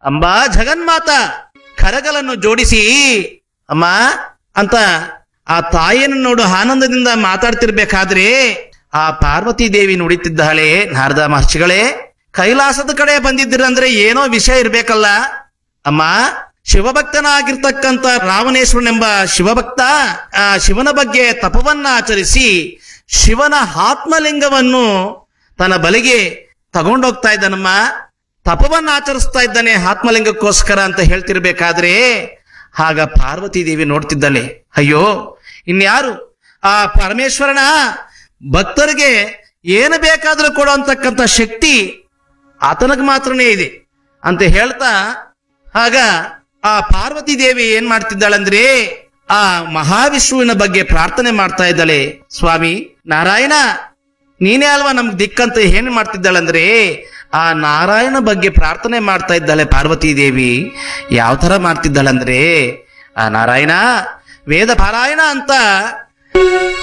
ಅಂಬಾ ಜಗನ್ಮಾತ ಕರಗಲನ್ನು ಜೋಡಿಸಿ ಅಮ್ಮ ಅಂತ ಆ ತಾಯಿಯನ್ನು ನೋಡು ಆನಂದದಿಂದ ಮಾತಾಡ್ತಿರ್ಬೇಕಾದ್ರೆ ಆ ಪಾರ್ವತಿ ದೇವಿ ನುಡಿತಿದ್ದಾಳೆ ನಾರದ ಮಹರ್ಷಿಗಳೇ ಕೈಲಾಸದ ಕಡೆ ಬಂದಿದ್ದೀರಂದ್ರೆ ಏನೋ ವಿಷಯ ಇರ್ಬೇಕಲ್ಲ ಅಮ್ಮ ಶಿವಭಕ್ತನಾಗಿರ್ತಕ್ಕಂಥ ರಾವಣೇಶ್ವರನೆಂಬ ಶಿವಭಕ್ತ ಆ ಶಿವನ ಬಗ್ಗೆ ತಪವನ್ನ ಆಚರಿಸಿ ಶಿವನ ಆತ್ಮಲಿಂಗವನ್ನು ತನ್ನ ಬಲಿಗೆ ತಗೊಂಡೋಗ್ತಾ ಇದ್ದಾನಮ್ಮ ತಪವನ್ನ ಆಚರಿಸ್ತಾ ಇದ್ದಾನೆ ಆತ್ಮಲಿಂಗಕ್ಕೋಸ್ಕರ ಅಂತ ಹೇಳ್ತಿರ್ಬೇಕಾದ್ರೆ ಆಗ ಪಾರ್ವತಿ ದೇವಿ ನೋಡ್ತಿದ್ದಾಳೆ ಅಯ್ಯೋ ಇನ್ಯಾರು ಆ ಪರಮೇಶ್ವರನ ಭಕ್ತರಿಗೆ ಏನು ಬೇಕಾದರೂ ಕೊಡುವಂತಕ್ಕಂಥ ಶಕ್ತಿ ಆತನಿಗೆ ಮಾತ್ರನೇ ಇದೆ ಅಂತ ಹೇಳ್ತಾ ಆಗ ಆ ಪಾರ್ವತಿ ದೇವಿ ಏನ್ ಮಾಡ್ತಿದ್ದಾಳಂದ್ರೆ ಆ ಮಹಾವಿಷ್ಣುವಿನ ಬಗ್ಗೆ ಪ್ರಾರ್ಥನೆ ಮಾಡ್ತಾ ಇದ್ದಾಳೆ ಸ್ವಾಮಿ ನಾರಾಯಣ ನೀನೇ ಅಲ್ವಾ ನಮ್ಗೆ ದಿಕ್ಕಂತ ಏನ್ ಮಾಡ್ತಿದ್ದಾಳಂದ್ರೆ ಆ ನಾರಾಯಣ ಬಗ್ಗೆ ಪ್ರಾರ್ಥನೆ ಮಾಡ್ತಾ ಇದ್ದಾಳೆ ಪಾರ್ವತಿ ದೇವಿ ಯಾವ ತರ ಮಾಡ್ತಿದ್ದಾಳಂದ್ರೆ ಆ ನಾರಾಯಣ ವೇದ ಪಾರಾಯಣ ಅಂತ